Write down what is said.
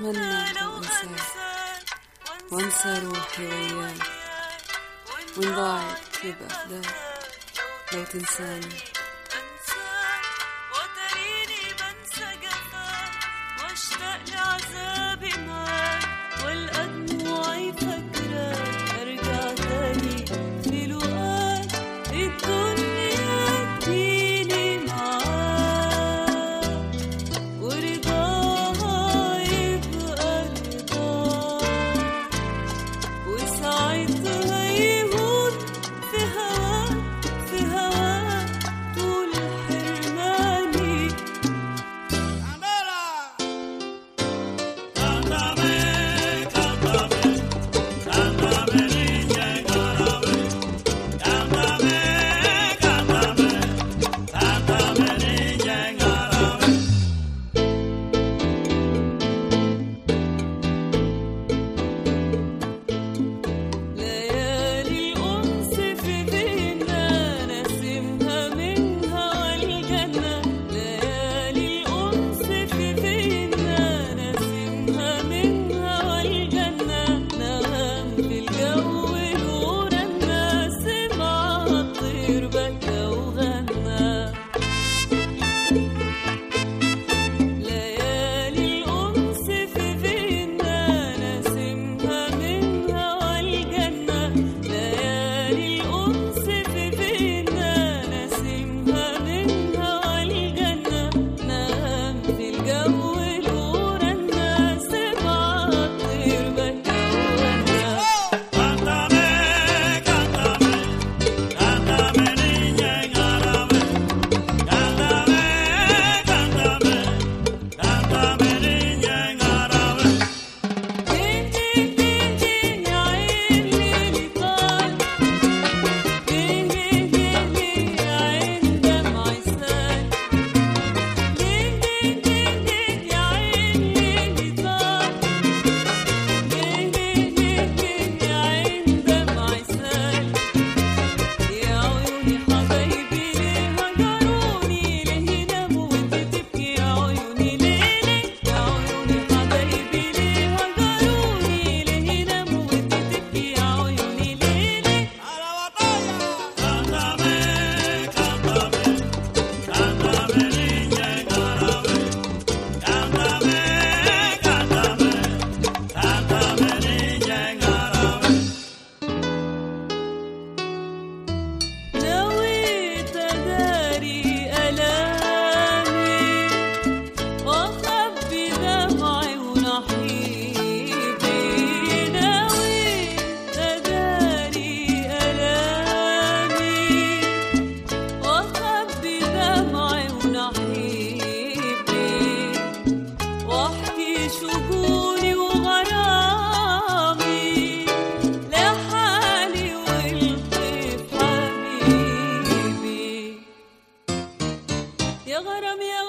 أتمنى لو أنساك وأنسى روحي وياك وإن ضاعت يبقى فداك لو تنساني وتريني بنسى جفاك واشتاق لعذابي معاك والقى دموعي فاكراك ارجع تاني في لقاك الدنيا تجيلي معاك ورضاها يبقى رضاك وساعتها يهون في هواك في هواك طول حرماني ليالي الأنس في بينا نسمها منها والجنة ليالي الأنس في بينا نسمها منها والجنة نغم في الجو نور الناس مع الطير بكى وغنى ليالي الأنس في بينا نسمها منها والجنة ليالي الأنس في بينا نسمها منها والجنة نغم في الجو نور الناس مع الطير بكى وغنى دين دين دين دين يا عين ليلي طال دين دين دين دين يا عين دمعي سال دين دين دين دين يا عين ليلي طال دين دين دين دين يا عين دمعي سال يا عيوني حبايبي ليه هجروني ليه ناموا وانت تبكي يا عيوني ليلي يا عيوني حبايبي ليه هجروني ليه ناموا وانت تبكي يا عيوني ليلي نويت أداري ألامي وأخبي دمعي ونحيبي نويت أداري ألامي وأخبي دمعي ونحيبي واحكي شجوني وغرامي لحالي والطيف حبيبي يا غرام يا